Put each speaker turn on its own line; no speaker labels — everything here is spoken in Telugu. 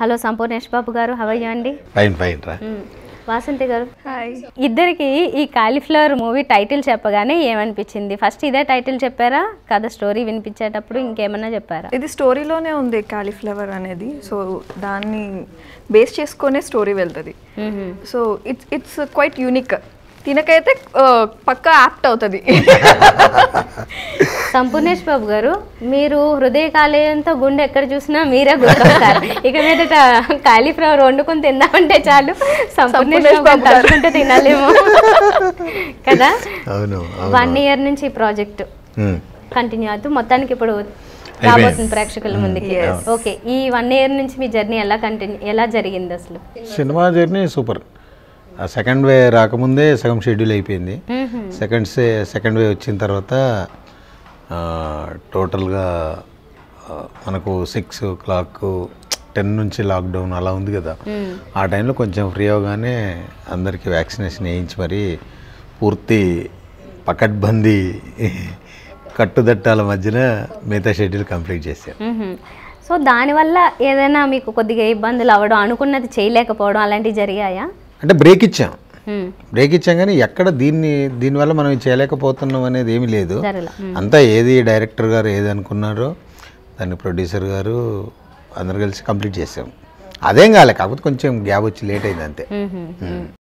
హలో సంపూర్ణేష్ బాబు గారు హవయ్య అండి
ఫైన్ ఫైన్ రా
మ్మ్. వాసంతి గారు
హాయ్
ఇద్దరికి ఈ కాలీఫ్లవర్ మూవీ టైటిల్ చెప్పగానే ఏమనిపించింది ఫస్ట్ ఇదే టైటిల్ చెప్పారా కథ స్టోరీ వినిపించేటప్పుడు ఇంకేమన్నా చెప్పారా
ఇది స్టోరీలోనే ఉంది కాలీఫ్లవర్ అనేది సో దాన్ని బేస్ చేసుకొనే స్టోరీ వెళ్తుంది
hmm.
So it's it's quite unique తినకైతే ఆ, పక్కా యాప్ట్ అవుతుంది
సంపూర్ణేష్ బాబు గారు మీరు హృదయ కాలేయంతో గుండె ఎక్కడ చూసినా మీరే గుర్తొస్తారు ఇక మీదట కాలీఫ్లవర్ వండుకొని తిందామంటే చాలు సంపూర్ణేష్
సంపూర్ణేష్
బాబు
బాబు గారు.
తలుచుకుంటే తినాలేమో కదా
అవును
వన్ ఇయర్ నుంచి ఈ ప్రాజెక్ట్
ఉమ్.
కంటిన్యూ అవుతూ మొత్తానికి ఇప్పుడు రాబోతుంది ప్రేక్షకుల ముందుకి
Yes.
ఓకే ఈ వన్ ఇయర్ నుంచి మీ జర్నీ ఎలా కంటిన్యూ ఎలా జరిగింది అసలు
సినిమా జర్నీ సూపర్ ఆ సెకండ్ వే రాకముందే సగం షెడ్యూల్ అయిపోయింది సెకండ్ సే సెకండ్ వే వచ్చిన తర్వాత ఆ, టోటల్గా ఆ, మనకు సిక్స్ ఓ క్లాక్ టెన్ నుంచి లాక్డౌన్ అలా ఉంది కదా ఆ టైంలో కొంచెం ఫ్రీ అవగానే అందరికీ వ్యాక్సినేషన్ వేయించి మరి పూర్తి పకడ్బందీ కట్టుదట్టాల మధ్యన మిగతా షెడ్యూల్ కంప్లీట్ చేశారు
మ్మ్హ. సో దానివల్ల ఏదైనా మీకు కొద్దిగా ఇబ్బందులు అవ్వడం అనుకున్నది చేయలేకపోవడం అలాంటివి జరిగాయా
అంటే బ్రేక్ ఇచ్చాం
మ్మ్.
బ్రేక్ ఇచ్చాం కానీ ఎక్కడ దీన్ని దీనివల్ల మనం ఇది చేయలేకపోతున్నాం అనేది ఏమీ లేదు
జరగల మ్మ్.
అంతా ఏది డైరెక్టర్ గారు ఏది అనుకున్నారో దాన్ని ప్రొడ్యూసర్ గారు అందరు కలిసి కంప్లీట్ చేసాం అదేం కాలే కాకపోతే కొంచెం గ్యాప్ వచ్చి లేట్ అయింది అంతే
మ్మ్హ. మ్మ్.